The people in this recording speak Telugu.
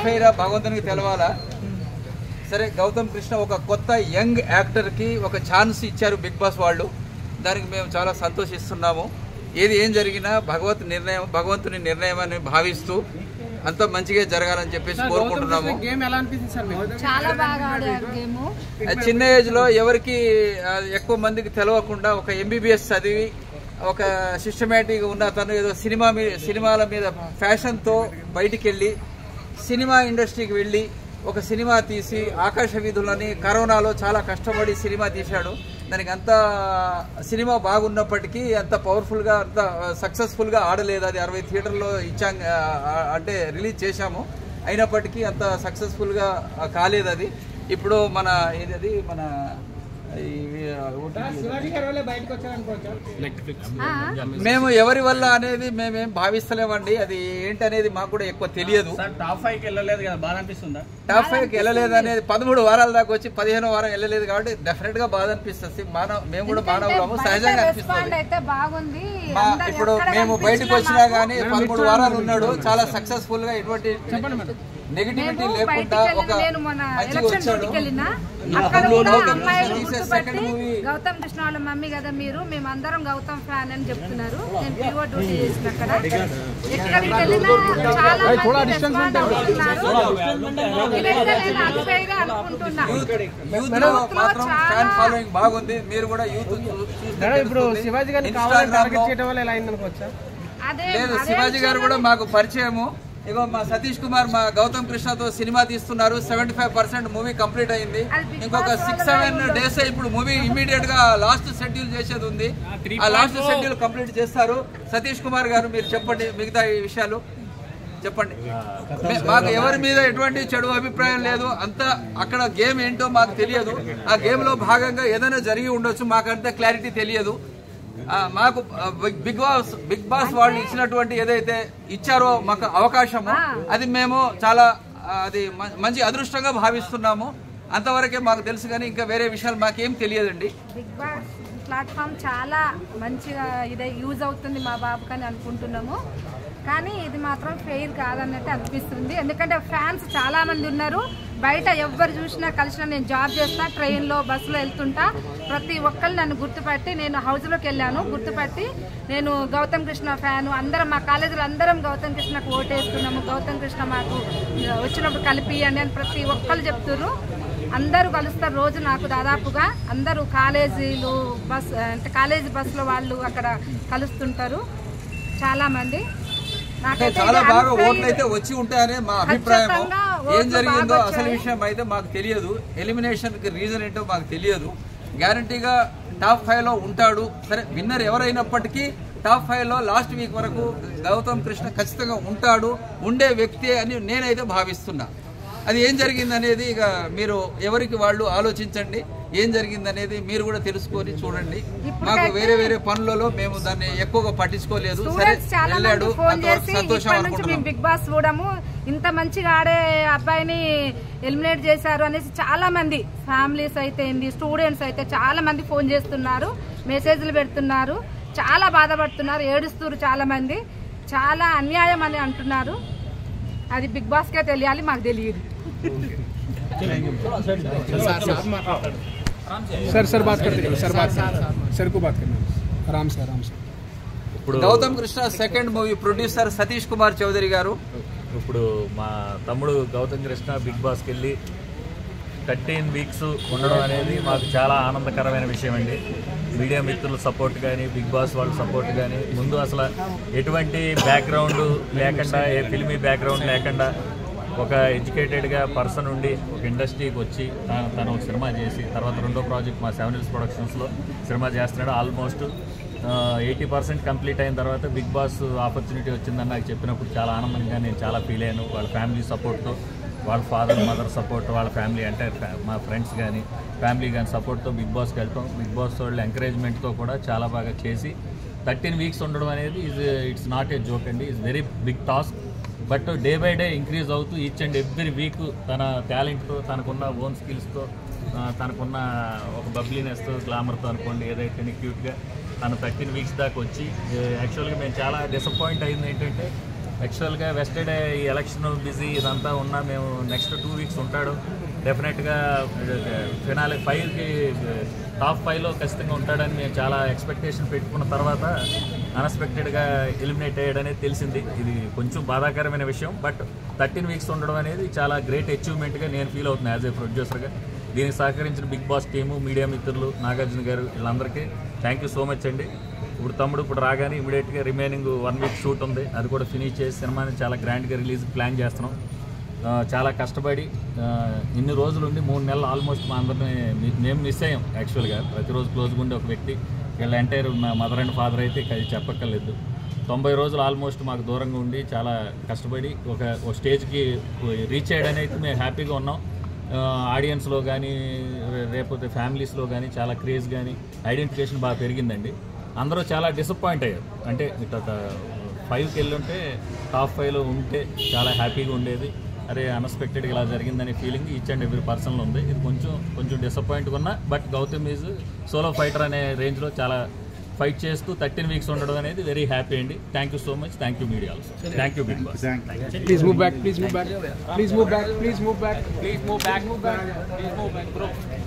ఫెయిరా భగవంతునికి తెలవాలా సరే గౌతమ్ కృష్ణ ఒక కొత్త యంగ్ యాక్టర్కి ఒక ఛాన్స్ ఇచ్చారు బిగ్ బాస్ వాళ్ళు దానికి మేము చాలా సంతోషిస్తున్నాము ఏది ఏం జరిగినా భగవత్ నిర్ణయం భగవంతుని నిర్ణయం అని భావిస్తూ అంత మంచిగా జరగాలని చెప్పేసి కోరుకుంటున్నాము గేమ్ ఎలా అనిపించింది సార్ మీకు చాలా బాగా ఆడారు గేమ్ ఆ చిన్న ఏజ్ లో ఎవరికి ఆ, ఎక్కువ మందికి తెలవకుండా ఒక ఎంబీబీఎస్ చదివి ఒక సిస్టమేటిక్ ఉన్న తను ఏదో సినిమా మీద సినిమాల మీద ఫ్యాషన్ తో బయటికి వెళ్ళి సినిమా ఇండస్ట్రీకి వెళ్ళి ఒక సినిమా తీసి ఆకాశ వీధులని కరోనాలో చాలా కష్టపడి సినిమా తీశాడు దానికి అంత సినిమా బాగున్నప్పటికీ అంత పవర్ఫుల్ గా అంత సక్సెస్ఫుల్ గా ఆడలేదు అది అరవై థియేటర్లో ఇచ్చాం ఆ, ఆ, అంటే రిలీజ్ చేశాము అయినప్పటికీ అంత సక్సెస్ఫుల్ గా ఆ, కాలేదు అది ఇప్పుడు మన ఏది అది మన ఈ, ఆ, OTT శివాజీ గారి వల్లే బయటకు వచ్చారనుకోవచ్చు మేము ఎవరి వల్ల అనేది మేమేం భావిస్తలేమండి అది ఏంటి అనేది మాకు కూడా ఎక్కువ తెలియదు సార్ టాప్ ఫైవ్ కి వెళ్ళలేదు కదా బాధ అనిపిస్తుందా టాప్ ఫైవ్ కి వెళ్ళలేదు అనేది పదమూడు వారాల దాకా వచ్చి పదిహేను వారం వెళ్ళలేదు కాబట్టి డెఫినెట్ గా బాధ అనిపిస్తుంది మానవ మేము కూడా మానవులము సహజంగా రెస్పాండ్ అనిపిస్తుంది అయితే బాగుంది మా అందరు ఇప్పుడు ఎక్కడ మేము బయటకు కనిపించినా వచ్చినా మాకు గానీ పదమూడు వారాలు ఉన్నాడు చాలా సక్సెస్ఫుల్ గా ఎటువంటి నెగిటివిటీ మేము లేకుండా బయటికి ఒక వెళ్ళిన- నేను మన మంచిగా ఎలక్షన్ వచ్చాడు డ్యూటీకి వెళ్ళినా ఈ అక్కడ అప్పుడు కూడా గౌతమ్ అమ్మాయిలు కృష్ణ తీసే గుర్తుపట్టి second movie గౌతమ్ కృష్ణ వాళ్ళ మమ్మీ కదా మీరు మేమందరం గౌతమ్ ఫ్యాన్ అని చెప్తున్నారు నేను పిఓ డ్యూటీ చేసిన అక్కడ ఎక్కడికి వెళ్ళినా చాలా మంది respond అవుతున్నారు. ఇదైతే నేను unfair గా అనుకుంటున్నా యూత్ లో మాత్రం ఫ్యాన్ ఫాలోయింగ్ బాగుంది మీరు కూడా యూత్ మేడం ఇప్పుడు శివాజీ గారిని కావాలని టార్గెట్ చేయడం వల్ల ఎలా అయింది అనుకోవచ్చా అదే లేదు అదే శివాజీ గారు కూడా మాకు పరిచయము ఇగో మా సతీష్ కుమార్ మా గౌతమ్ కృష్ణతో సినిమా తీస్తున్నారు seventy five percent movie complete అయింది అది Big ఇంకొక Boss సిక్స్ వాళ్ళ సెవెన్ ఉండదు. డేస్ ఇప్పుడు మూవీ ఇమీడియట్ గా లాస్ట్ షెడ్యూల్ చేసేది ఉంది ఆ లాస్ట్ షెడ్యూల్ కంప్లీట్ చేస్తారు సతీష్ కుమార్ గారు మీరు చెప్పండి మిగతా ఈ విషయాలు చెప్పండి మే- మాకు ఎవరి మీద ఎటువంటి చెడు అభిప్రాయం లేదు అంతా అక్కడ గేమ్ ఏంటో మాకు తెలియదు ఆ గేమ్ లో భాగంగా ఏదైనా జరిగి ఉండొచ్చు మాకంత క్లారిటీ తెలియదు ఆ, మాకు ఆ, big- Big Boss Big Boss వాళ్ళు ఇచ్చినటువంటి ఏదైతే ఇచ్చారో మాకు అవకాశము అది మేము చాలా ఆ, అది మ- మంచి అదృష్టంగా భావిస్తున్నాము అంతవరకే మాకు తెలుసు కానీ ఇంకా వేరే విషయాలు మాకేం తెలియదండి బిగ్ బాస్ ప్లాట్ఫామ్ చాలా మంచిగా ఇదే యూజ్ అవుతుంది మా బాబుకి అని అనుకుంటున్నాము కానీ ఇది మాత్రం ఫెయిర్ కాదన్నట్టు అనిపిస్తుంది ఎందుకంటే ఫ్యాన్స్ చాలా మంది ఉన్నారు బయట ఎవ్వరు చూసినా కలిసినా నేను జాబ్ చేస్తా ట్రైన్లో బస్సులో వెళ్తుంటా ప్రతి ఒక్కరు నన్ను గుర్తుపట్టి నేను హౌస్లోకి వెళ్ళాను గుర్తుపట్టి నేను గౌతమ్ కృష్ణ ఫ్యాను అందరం మా కాలేజీలో అందరం గౌతమ్ కృష్ణకు ఓటేస్తున్నాము గౌతమ్ కృష్ణ మాకు వచ్చినప్పుడు కలిపియండి అని ప్రతి ఒక్కరు చెప్తున్నారు అందరూ కలుస్తారు రోజు నాకు దాదాపుగా అందరూ కాలేజీలు బస్ అంటే కాలేజీ బస్సులో వాళ్ళు అక్కడ కలుస్తుంటారు చాలా మంది అంటే నాకైతే చాలా ఇది బాగా unfair. ఓట్లు అయితే వచ్చి ఉంటాయనే మా అభిప్రాయం ఖచ్చితంగా ఏం ఓట్లు జరిగిందో బాగా అసలు వచ్చాయి. విషయం అయితే మాకు తెలియదు ఎలిమినేషన్ కి రీజన్ ఏంటో మాకు తెలియదు గ్యారంటీగా టాప్ ఫైవ్ లో ఉంటాడు సరే విన్నర్ ఎవరైనప్పటికీ టాప్ ఫైవ్ లో లాస్ట్ వీక్ వరకు గౌతమ్ కృష్ణ ఖచ్చితంగా ఉంటాడు ఉండే వ్యక్తి అని నేనైతే భావిస్తున్నా అది ఏం జరిగింది అనేది ఇక మీరు ఎవరికి వాళ్ళు ఆలోచించండి ఏం జరిగింది అనేది మీరు కూడా తెలుసుకొని చూడండి మాకు వేరే వేరే పనులలో మేము దాన్ని ఎక్కువగా పట్టించుకోలేదు సరే స్టూడెంట్స్ చాలా వెళ్ళాడు మంది ఫోన్ అంతవరకు చేసి సంతోషం ఇప్పటి నుంచి అనుకుంటున్నాం మేము బిగ్ బాస్ చూడము ఇంత మంచిగా ఆడే అబ్బాయిని ఎలిమినేట్ చేశారు అనేసి చాలా మంది ఫ్యామిలీస్ అయితే ఏంది స్టూడెంట్స్ అయితే చాలా మంది ఫోన్ చేస్తున్నారు మెసేజ్లు పెడుతున్నారు చాలా బాధపడుతున్నారు ఏడుస్తున్నారు చాలా మంది చాలా అన్యాయం అని అంటున్నారు అది బిగ్ బాస్కే తెలియాలి మాకు తెలియదు सर सर बात करते रहो सर बात सर को बात करना आराम से आराम से ఇప్పుడు Gautam Krishna second movie producer Satish Kumar Chowdary గారు ఇప్పుడు మా తమ్ముడు గౌతమ్ కృష్ణ బిగ్ బాస్కి వెళ్ళి థర్టీన్ వీక్స్ ఉండడం అనేది మాకు చాలా ఆనందకరమైన విషయం అండి మీడియా మిత్రుల సపోర్ట్ కానీ బిగ్ బాస్ వాళ్ళ సపోర్ట్ కానీ ముందు అసలు ఎటువంటి బ్యాక్గ్రౌండ్ లేకుండా ఏ ఫిల్మీ బ్యాక్గ్రౌండ్ లేకుండా ఒక ఎడ్యుకేటెడ్గా పర్సన్ ఉండి ఒక ఇండస్ట్రీకి వచ్చి తను తను ఒక సినిమా చేసి తర్వాత రెండో ప్రాజెక్ట్ మా సెవెన్ హిల్స్ ప్రొడక్షన్స్లో సినిమా చేస్తున్నాడు ఆల్మోస్ట్ ఎయిటీ పర్సెంట్ కంప్లీట్ అయిన తర్వాత బిగ్ బాస్ ఆపర్చునిటీ వచ్చిందని నాకు చెప్పినప్పుడు చాలా ఆనందంగా నేను చాలా ఫీల్ అయ్యాను వాళ్ళ ఫ్యామిలీ సపోర్ట్తో వాళ్ళ ఫాదర్ మదర్ సపోర్ట్ వాళ్ళ ఫ్యామిలీ అంటే మా ఫ్రెండ్స్ కానీ ఫ్యామిలీ కానీ సపోర్ట్తో బిగ్ బాస్కి వెళ్తాం బిగ్ బాస్ వాళ్ళు ఎంకరేజ్మెంట్తో కూడా చాలా బాగా చేసి థర్టీన్ వీక్స్ ఉండడం అనేది is it's not a joke అండి it's very big task but day by day increase అవుతూ ఈచ్ అండ్ ఎవ్రీ వీక్ తన టాలెంట్తో తనకున్న ఓన్ స్కిల్స్తో తనకున్న ఒక బబ్లీనెస్తో గ్లామర్తో అనుకోండి ఏదైతే క్యూట్గా తను థర్టీన్ వీక్స్ దాకా వచ్చి యాక్చువల్గా మేము చాలా డిసప్పాయింట్ అయింది ఏంటంటే యాక్చువల్గా వెస్టర్డే ఈ ఎలక్షన్ బిజీ ఇదంతా ఉన్నా మేము నెక్స్ట్ టూ వీక్స్ ఉంటాడు డెఫినెట్గా ఫినాలి ఫైవ్కి టాప్ ఫైవ్లో ఖచ్చితంగా ఉంటాడని మేము చాలా ఎక్స్పెక్టేషన్ పెట్టుకున్న తర్వాత అన్ఎక్స్పెక్టెడ్గా ఎలిమినేట్ అయ్యాడనేది తెలిసింది ఇది కొంచెం బాధాకరమైన విషయం బట్ థర్టీన్ వీక్స్ ఉండడం అనేది చాలా గ్రేట్ అచీవ్మెంట్గా నేను ఫీల్ అవుతున్నాను యాజ్ ఏ ప్రొడ్యూసర్గా దీనికి సహకరించిన బిగ్ బాస్ టీము మీడియా మిత్రులు నాగార్జున గారు వీళ్ళందరికీ థ్యాంక్ యూ సో మచ్ అండి ఇప్పుడు తమ్ముడు ఇప్పుడు రాగానే ఇమీడియట్గా రిమైనింగ్ వన్ వీక్ షూట్ ఉంది అది కూడా ఫినిష్ చేసి సినిమాని చాలా గ్రాండ్గా రిలీజ్ ప్లాన్ చేస్తున్నాం ఆ, చాలా కష్టపడి ఆ, ఇన్ని రోజులు ఉండి మూడు నెలలు ఆల్మోస్ట్ మా అందరిని మి- మేము మిస్ అయ్యాం యాక్చువల్గా ప్రతిరోజు క్లోజ్గా ఉండే ఒక వ్యక్తి వీళ్ళ ఎంటైర్ మా మదర్ అండ్ ఫాదర్ అయితే ఇక అది చెప్పక్కర్లేదు తొంభై రోజులు ఆల్మోస్ట్ మాకు దూరంగా ఉండి చాలా కష్టపడి ఒక ఒక స్టేజ్కి రీచ్ అయ్యడానికి అయితే మేము హ్యాపీగా ఉన్నాం ఆడియన్స్లో కానీ రేపోతే ఫ్యామిలీస్లో కానీ చాలా క్రేజ్ కానీ ఐడెంటిఫికేషన్ బాగా పెరిగిందండి అందరూ చాలా డిసప్పాయింట్ అయ్యారు అంటే ఇట్లా ఒక ఫైవ్కి వెళ్ళి ఉంటే టాప్ ఫైవ్లో ఉంటే చాలా హ్యాపీగా ఉండేది అరే అన్ఎక్స్పెక్టెడ్గా ఇలా జరిగిందనే ఫీలింగ్ ఈచ్ అండ్ ఎవ్రీ పర్సన్లో ఉంది ఇది కొంచెం కొంచెం డిసప్పాయింట్గా ఉన్నా but Gautam is solo fighter అనే రేంజ్లో చాలా ఫైట్ చేస్తూ థర్టీన్ వీక్స్ ఉండడం అనేది వెరీ హ్యాపీ అండి thank you so much thank you media also thank you Big Boss Please move back. Please move back. Please move back. Please move back. Please move back move back please move back bro